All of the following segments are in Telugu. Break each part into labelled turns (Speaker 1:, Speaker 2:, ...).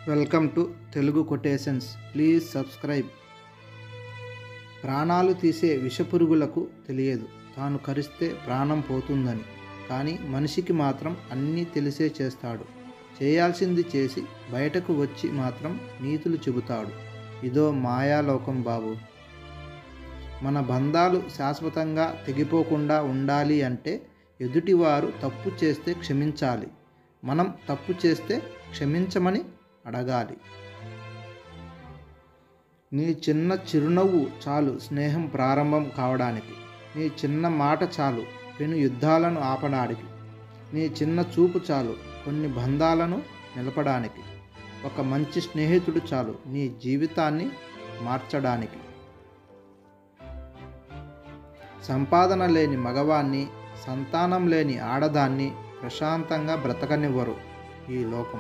Speaker 1: welcome to Telugu quotations please subscribe ప్రాణాలు తీసే విషపురుగులకు తెలియదు తాను కరిస్తే ప్రాణం పోతుందని కానీ మనిషికి మాత్రం అన్నీ తెలిసే చేస్తాడు చేయాల్సింది చేసి బయటకు వచ్చి మాత్రం నీతులు చెబుతాడు ఇదో మాయాలోకం బాబు మన బంధాలు శాశ్వతంగా తెగిపోకుండా ఉండాలి అంటే ఎదుటివారు తప్పు చేస్తే క్షమించాలి మనం తప్పు చేస్తే క్షమించమని అడగాలి నీ చిన్న చిరునవ్వు చాలు స్నేహం ప్రారంభం కావడానికి నీ చిన్న మాట చాలు పెను యుద్ధాలను ఆపడానికి నీ చిన్న చూపు చాలు కొన్ని బంధాలను నిలపడానికి ఒక మంచి స్నేహితుడు చాలు నీ జీవితాన్ని మార్చడానికి సంపాదన లేని మగవాన్ని సంతానం లేని ఆడదాన్ని ప్రశాంతంగా బ్రతకనివ్వరు ఈ లోకం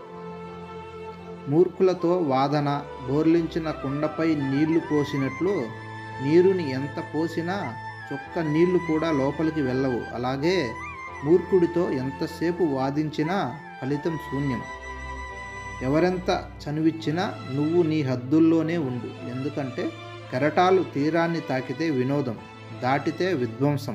Speaker 1: మూర్ఖులతో వాదన బోర్లించిన కుండపై నీళ్లు పోసినట్లు నీరుని ఎంత పోసినా చొక్క నీళ్లు కూడా లోపలికి వెళ్ళవు అలాగే మూర్ఖుడితో ఎంతసేపు వాదించినా ఫలితం శూన్యం ఎవరెంత చనువిచ్చినా నువ్వు నీ హద్దుల్లోనే ఉండు ఎందుకంటే కెరటాలు తీరాన్ని తాకితే వినోదం దాటితే విధ్వంసం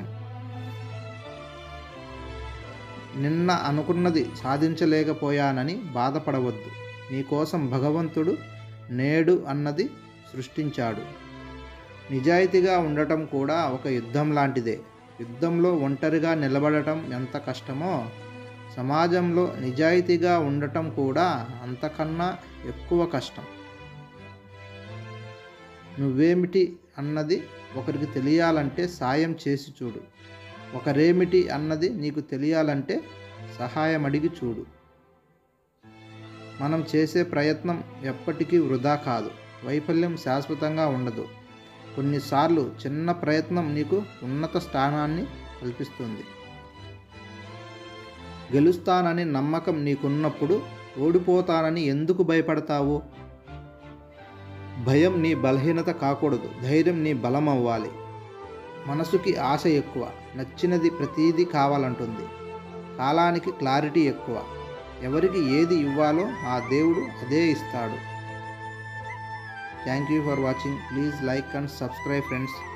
Speaker 1: నిన్న అనుకున్నది సాధించలేకపోయానని బాధపడవద్దు నీకోసం భగవంతుడు నేడు అన్నది సృష్టించాడు నిజాయితీగా ఉండటం కూడా ఒక యుద్ధం లాంటిదే యుద్ధంలో ఒంటరిగా నిలబడటం ఎంత కష్టమో సమాజంలో నిజాయితీగా ఉండటం కూడా అంతకన్నా ఎక్కువ కష్టం నువ్వేమిటి అన్నది ఒకరికి తెలియాలంటే సాయం చేసి చూడు ఒకరేమిటి అన్నది నీకు తెలియాలంటే సహాయం అడిగి చూడు మనం చేసే ప్రయత్నం ఎప్పటికీ వృధా కాదు వైఫల్యం శాశ్వతంగా ఉండదు కొన్నిసార్లు చిన్న ప్రయత్నం నీకు ఉన్నత స్థానాన్ని కల్పిస్తుంది గెలుస్తానని నమ్మకం నీకున్నప్పుడు ఓడిపోతానని ఎందుకు భయపడతావు భయం నీ బలహీనత కాకూడదు ధైర్యం నీ బలం అవ్వాలి మనసుకి ఆశ ఎక్కువ నచ్చినది ప్రతీదీ కావాలంటుంది కాలానికి క్లారిటీ ఎక్కువ ఎవరికి ఏది ఇవ్వాలో ఆ దేవుడు అదే ఇస్తాడు thank you for watching please like and subscribe friends